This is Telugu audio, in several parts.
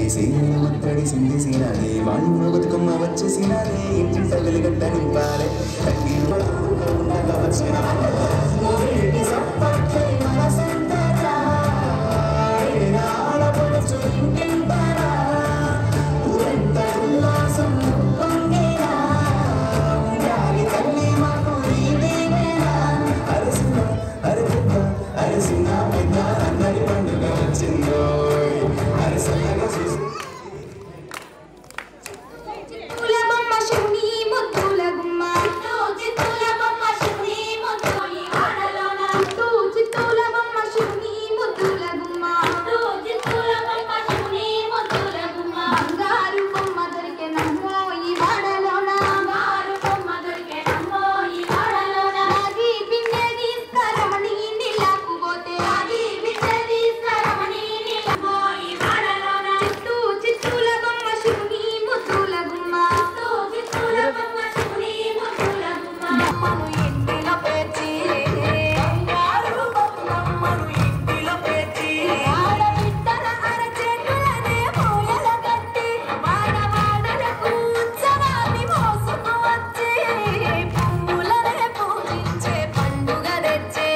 సీరియల్ ముత్తడి సింధేసినారే వాళ్ళు బతుకమ్మ వచ్చేసినారే ఇంటింట వెలుగట్ట నింపారే తగ్గి ఉండగా వచ్చిన ఊరికి సప్పట్లే మనసంతటా. ఆడపడుచు ఇంటింటారా. ఊరంతా ఉల్లాసం పొంగేనా. ఉండాలి తల్లి మాకు ఈ దీవెన. అరసిన అరపుక్క అరసిన పెద్ద అందరి పండుగ వచ్చిందో అరసనగా చూసి చిత్తుల బొమ్మ శివుని ముద్దుల గుమ్మ చిత్తుల బొమ్మ శివుని ముద్దుల ఆడలోన చిత్తుల బొమ్మ శివుని ముద్దుల గుమ్మ చిత్తుల బొమ్మ శివుని ముద్దుల గుమ్మ బంగారు బొమ్మ దొరికే నమ్మో ఈ వాడలోన బంగారు బొమ్మ దొరికే నమ్మో ఈ వాడలోన అది బిన్నె తీసుకురమణి నీళ్ళకు పోతే అది బిన్నె తీసుకురమణి నీళ్ళకు ఈ వాడలోన చిత్తూ చిత్తూల బొమ్మ శివుని ముద్దుల గుమ్మ చిత్తూల బొమ్మ శివుని ముద్దుల గుమ్మ బొమ్మను ఇంటిలో పేర్చి బంగారు బొమ్మను ఇంటిలో పేర్చి ఆడబిడ్డల అరచేతులనే మోయల కట్టి వాడవాడలకు ఉత్సవాన్ని మోసుకు వచ్చి పువ్వులనే పూజించే పండుగ తెచ్చే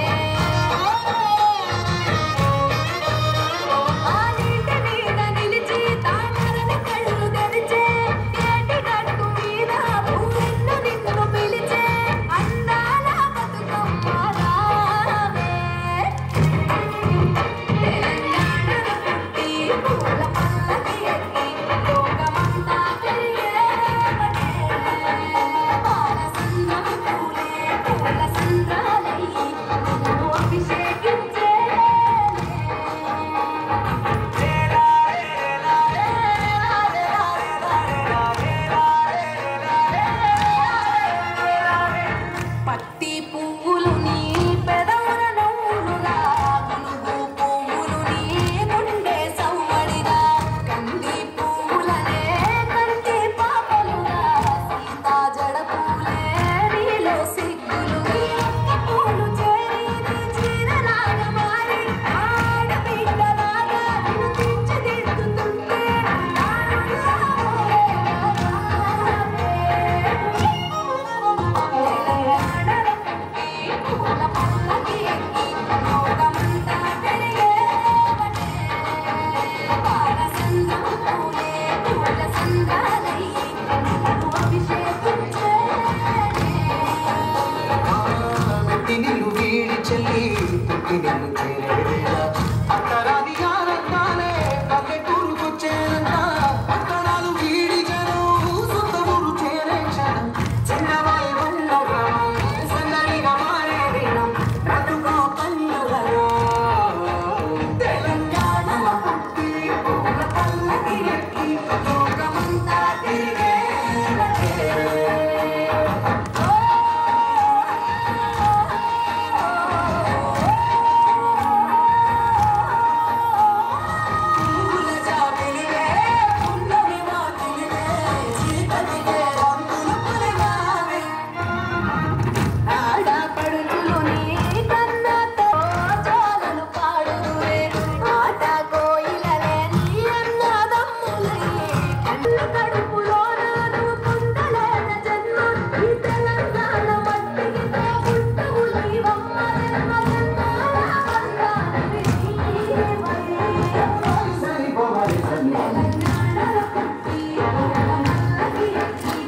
ఆ నీటి మీద నిలిచి తామరని కళ్ళు తెరిచే ఏటి గట్టు మీద పూలెన్ను నిన్ను పిలిచే అందాల బతుకమ్మ రావే తెలంగాణలో పుట్టి పూల పల్లకి ఎక్కి లోకమంతా తిరిగేవటే పాల సంద్రం పూలే పూల సంద్రాలయ్యి నిన్ను అభిషేకించే పత్తి పువ్వులు నీ పెదవుల నవ్వులుగా గునుగు పువ్వులు నీ గుండె సవ్వడిగా కంది పువ్వులనే కంటి పాపలుగా సీతా జడ పూలే నీలో సిగ్గులు ఈ ఒక్క పూలు చేరి నీ చీరలాగా మారి ఆడబిడ్డలాగా నిన్ను తీర్చిదిద్దుతుంటే మెట్టి నిన్ను వీడి చెల్లి పుట్టి నిన్ను చేరేవేళ అత్తరాది ఆనందాలే పల్లెటూరుకొచ్చేనంట పట్టణాలు వీడి జనం సొంత ఊరు చేరే క్షణం చిన్నవాయి వల్ల గ్రామం సందడిగా మారే దినం బ్రతుకు పండుగలో తెలంగాణలో పుట్టి పూల పల్లకి ఎక్కి లోకమంతా తిరిగే పూల జాబిలివే పున్నమి మాటిలివే చీకటికే రంగులు పులిమావే ఆడపడుచులు నీ కన్నతో జోలలు పాడుదురే ఆట కోయిలలే నీ అన్నదమ్ములయ్యే కళ్ళు కడుపులో నాను కుండలేన జన్మ ఈ తెలంగాణ మట్టికి తోబుట్టువులైవమ్మ జన్మ జన్మాల బంధాలవి నీవై. తెలంగాణలో పుట్టి మల్లకి ఎక్కి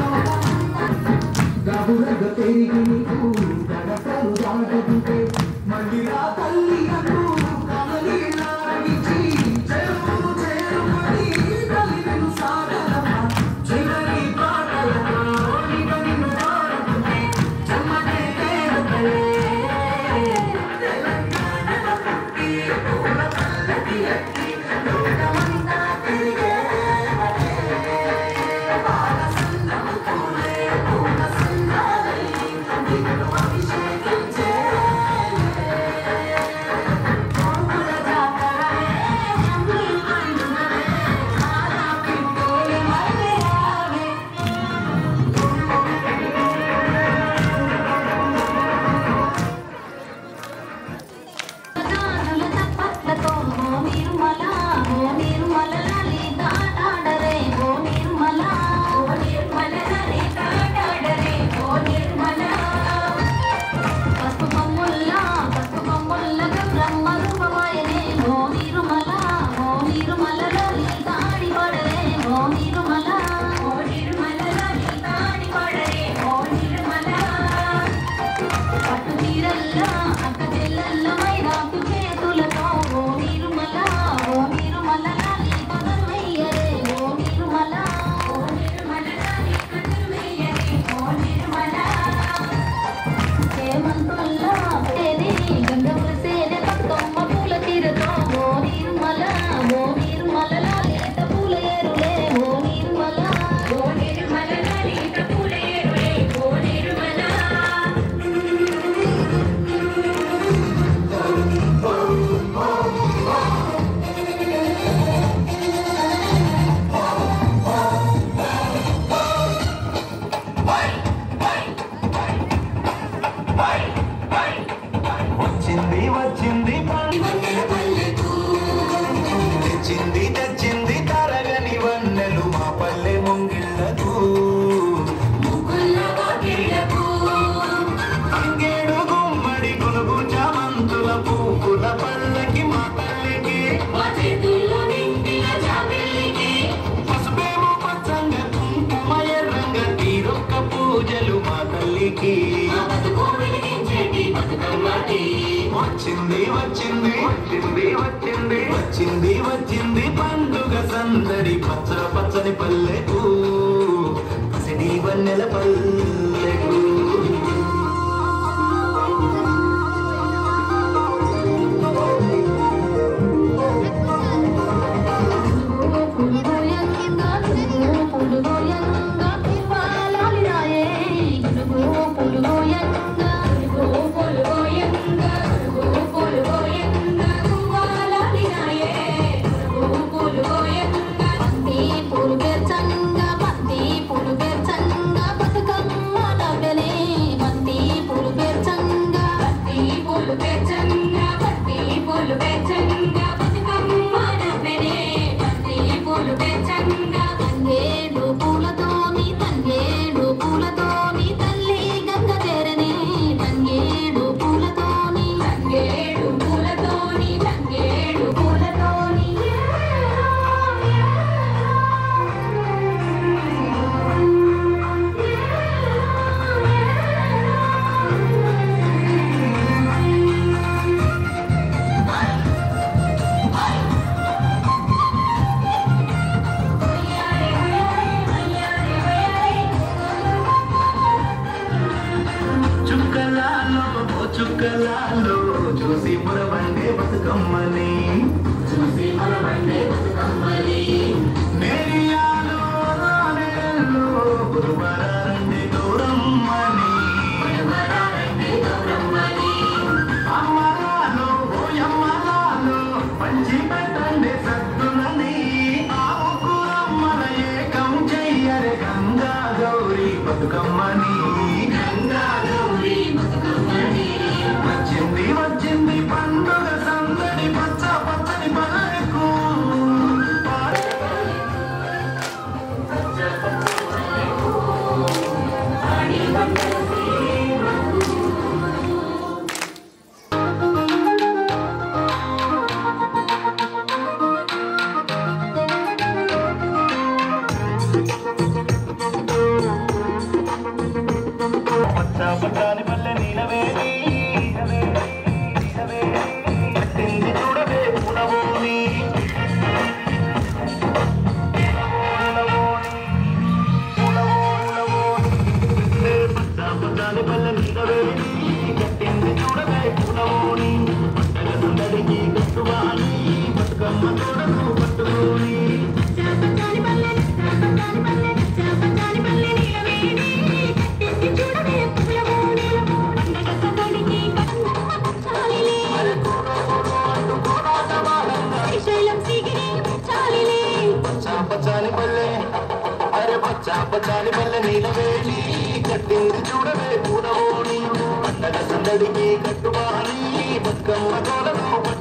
గబురగ పెరిగి నీకు గడపలు దాటుతుంటే మళ్ళీ రా తల్లి నన్ను కమలీలాడిచి చెరువు చేరుకొని తల్లి నిన్ను సాగలమ్మ చివరి పాటలతో ఇక నిన్ను పాడుతుంటే చెమ్మటే తేలుతలే తెలంగాణలో పుట్టి పూల పల్లకి ఎక్కి లోకమంతా తిరిగే పాల సంద్రం పూలే పూల సంద్రాలయ్యి నిన్ను అభిషేకించే పూల జాతరలే జమ్మి పండుగలే ఆడ పిండోలు మళ్ళీ రావే జానుల తప్పట్లతో మీరు మల వచ్చింది తెచ్చింది తరగని వన్నెలు మా పల్లె ముంగిళ్ళకు ముగ్గుల వాకిళ్లకు అంగేడు గుమ్మడి గునుగు చామంతుల పూకుల పళ్ళకి మా తల్లికి మా చేతుల్లో నిండిన జాబిల్లికి పసుపేమో పచ్చంగ కుంకుమ ఎర్రంగ తీరొక్క పూజలు మా తల్లికి మా బతుకు వెలిగించేటి బతుకమ్మటి వచ్చింది వచ్చింది వచ్చింది వచ్చింది వచ్చింది వచ్చింది పండుగ సందడి పచ్చ పచ్చని పల్లెకు పసిడి వన్నెల పల్లెకు తంగేడు పూలతోని తంగేడు పూలతోని తల్లి గంగ చేరనే తంగేడు పూలతోని తంగేడు పూలతోని తంగేడు పూలతోని చుక్కలాలో ఓ చుక్కలాలో చూసి మురవండే బతుకమ్మని చూసి మనమండే బతుకమ్మని నేరియాలో నానేలో గురువరారండి గౌరమ్మని మనవరారండి గౌరమ్మని అమ్మలాలో ఓ అమ్మలాలో పంచి పెట్టండి సద్దులని ఆ ముగ్గురమ్మల ఏకం చెయ్యరే గంగా గౌరీ బతుకమ్మని గంగా గౌరీ బతుకమ్మని వచ్చింది వచ్చింది పండుగ సందడి పచ్చ పచ్చని పల్లెకు ఆడి వంటల సేవకు పచ్చ పచ్చని పల్లె నీలవేణి పట్టింది చూడవే పునవోని పచ్చ పచ్చని పల్లె నీలవేణి కట్టింది చూడవే పునవోని పట్టల సందడికి కట్టువాలి బతుకమ్మ తోడకు పట్టుకోని పచ్చ పచ్చని పల్లె అరే పచ్చ పచ్చని పల్లె నీలవేణి కట్టింది చూడవే పునవోని పండగ సందడికి కట్టువాలి బతుకమ్మ తోడకు